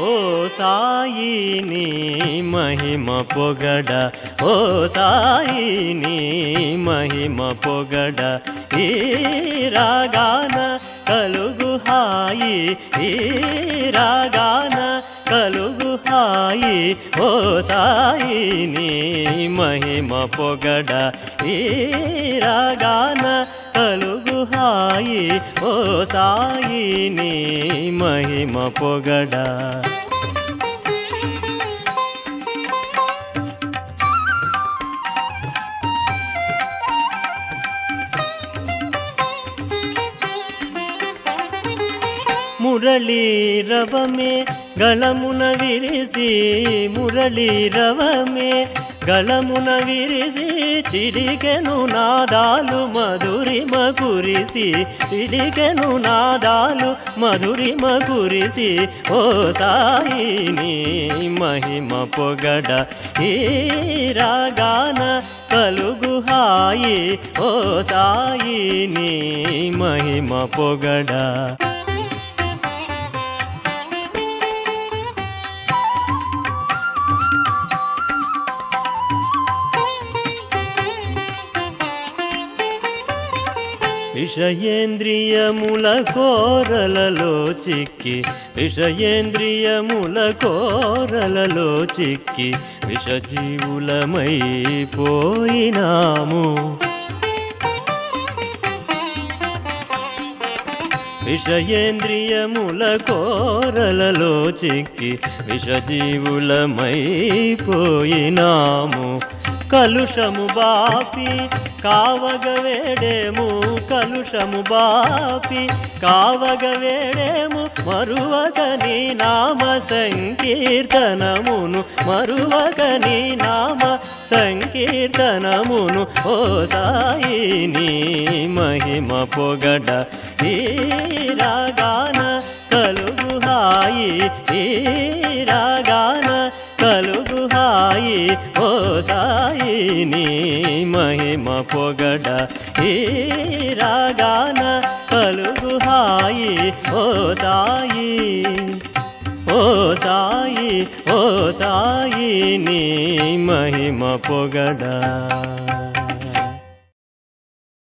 ఓ సాయి నీ మహిమ పొగడ ఓ సాయి నీ మహిమ పొగడ ఈ రాగాన కలుగు హాయి ఈ రాగాన కలుగు హాయి ఓ సాయి నీ మహిమ పొగడ ఈ రాగాన కలుగు హాయి ఓ సాయి నీ మహిమ పొగడ మురళీ రవమే గళమున విరిసి మురళీ రవమే గళమున విరిసి చిలికెను నాదాలు మధురిమ కురిసి చిలికెను నాదాలు మధురిమ కురిసి ఓ సాయిని మహిమ పొగడ ఈ రాగాన కలుగు హాయి ఓ సాయిని మహిమ పొగడ విషయేంద్రియముల కోరలలో చిక్కి విషయేంద్రియముల కోరలలో చిక్కి విషజీవులమైపోయినాము విషయేంద్రియముల కోరలలో చిక్కి విషజీవులమైపోయినాము కలుషము బాపి కావగ వేడేము కలుషము బాపి కావగ వేడేము మరువక నీ నామ సంకీర్తనమును మరువక నీ నామ సంకీర్తనమును ఓ సాయి నీ మహిమ పొగడ ఈ రాగాన కలుగు హాయి ఈ రాగాన కలుగు హాయి ఓ సాయి నీ మహిమ పొగడ ఈ రాగాన కలుగు హాయి ఓ సాయి ఓ సాయి ఓ సాయి నీ మహిమ పొగడా